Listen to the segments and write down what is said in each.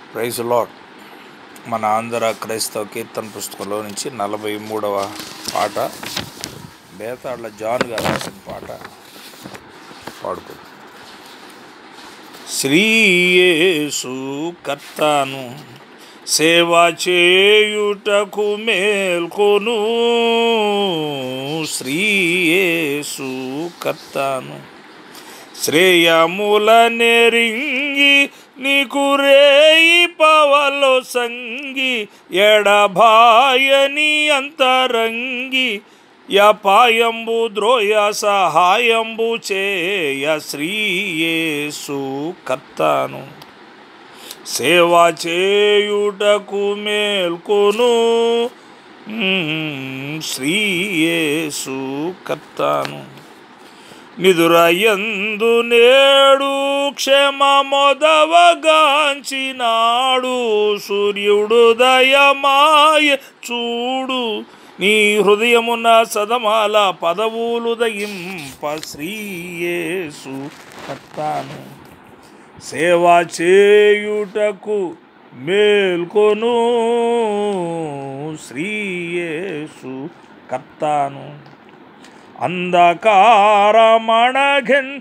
praise lord మన ఆంధ్ర క్రైస్తవ కీర్తన పుస్తకంలో నుంచి నలభై మూడవ పాట బేతాళ్ళ జాన్ గారు రాసిన పాట పాడుకో శ్రీయేసు కర్తాను సేవ చేయుటకు మేల్కొను శ్రీయేసు కర్తాను శ్రేయముల నెరింగి నీకు రేయి పవలో సంగి ఎడభాయని అంతరంగి యపాయంబు ద్రోయ సహాయంబు చేయ శ్రీయేసు కర్తాను సేవ చేయుటకు మేల్కొను మ్మ్, శ్రీయేసు కర్తాను నిదురయందు నేడు క్షమ మొదవగాంచినాడు సూర్యుడు దయమాయ చూడు నీ హృదయమున సదమాల పదవులు దయింప శ్రీయేసు కర్తాను సేవ చేయుటకు మేల్కొను శ్రీయేసు కర్తాను అంధకారమణఘన్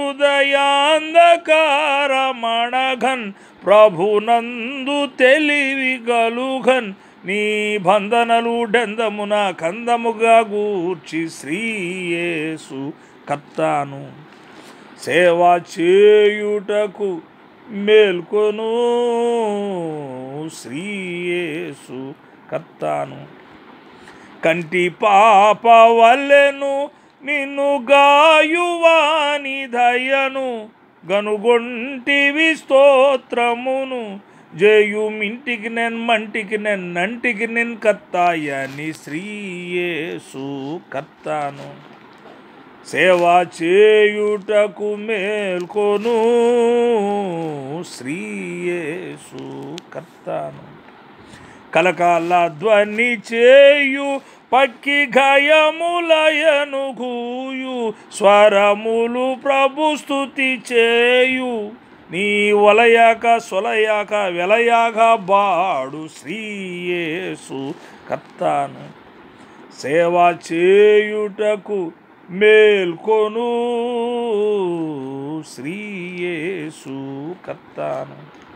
హృదయాంధకారమణఘన్ ప్రభునందు తెలివి గలుఘన్ నీ బంధనలు డెందమున కందముగా గూర్చి శ్రీయేసు కత్తాను సేవ చేయుటకు మేల్కొను శ్రీయేసు కర్తాను కంటి పాప వల్లెను నిన్ను గాయువాని దయను గనుగొంటివి స్తోత్రమును జయుమింటికి నెన్ మంటికి నెన్నంటికి నిన్ కత్తాయని శ్రీయేసు కర్తాను సేవ చేయుటకు మేల్కొను శ్రీయేసు కర్తాను కలకాల ధ్వని చేయు పక్కి గయములయను గూయు స్వరములు ప్రభు స్తుతి చేయు నీ వలయాక సొలయాక వెలయాక బాడు శ్రీయేసు కర్తాను సేవ చేయుటకు మేల్కొను శ్రీయేసు కర్తాను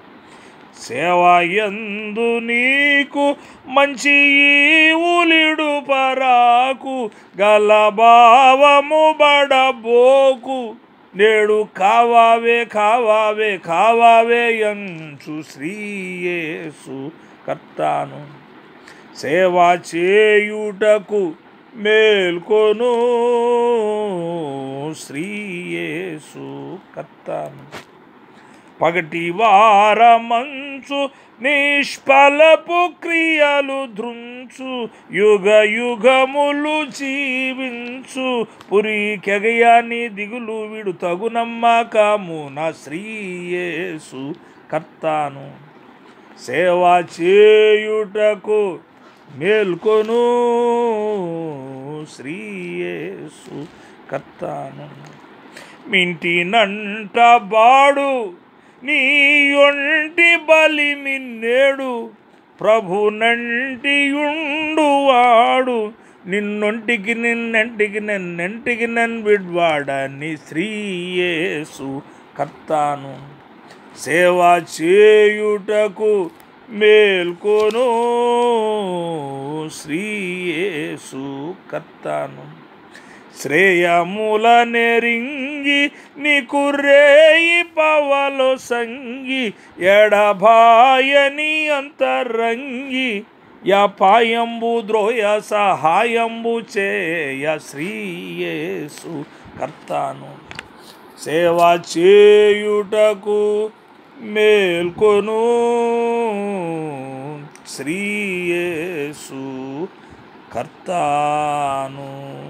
సేవయందు నీకు మంచి ఈవులిడు పరాకు గలభావము బడబోకు నేడు కావావే కావావే కావావే ఎంచు శ్రీయేసు కర్తాను సేవ చేయుటకు మేల్కొను శ్రీయేసు కర్తాను పగటి వారమంచు నిష్ఫలపు క్రియలు ధృంచు యుగ యుగములు జీవించు పురి కెగయాని దిగులు విడు తగు నమ్మకము నా శ్రీయేసు కర్తాను సేవ చేయుటకు మేల్కొను శ్రీయేసు కర్తాను మింటినంట బాడు నీ ఒంటి బలి మిన్నేడు ప్రభు వాడు నిన్నొంటికి నిన్నెంటికి నన్నెంటికి నన్ విడ్వాడని శ్రీయేసు కర్తాను సేవ చేయుటకు మేల్కొను శ్రీయేసు కర్తాను శ్రేయముల నెరింగి నీకు రేయి పవలో సంగి ఎడభాయని అంతరంగి యపాయంబు ద్రోయ సహాయంబు చేయ శ్రీయేసు కర్తాను సేవ చేయుటకు మేల్కొను శ్రీయేసు కర్తాను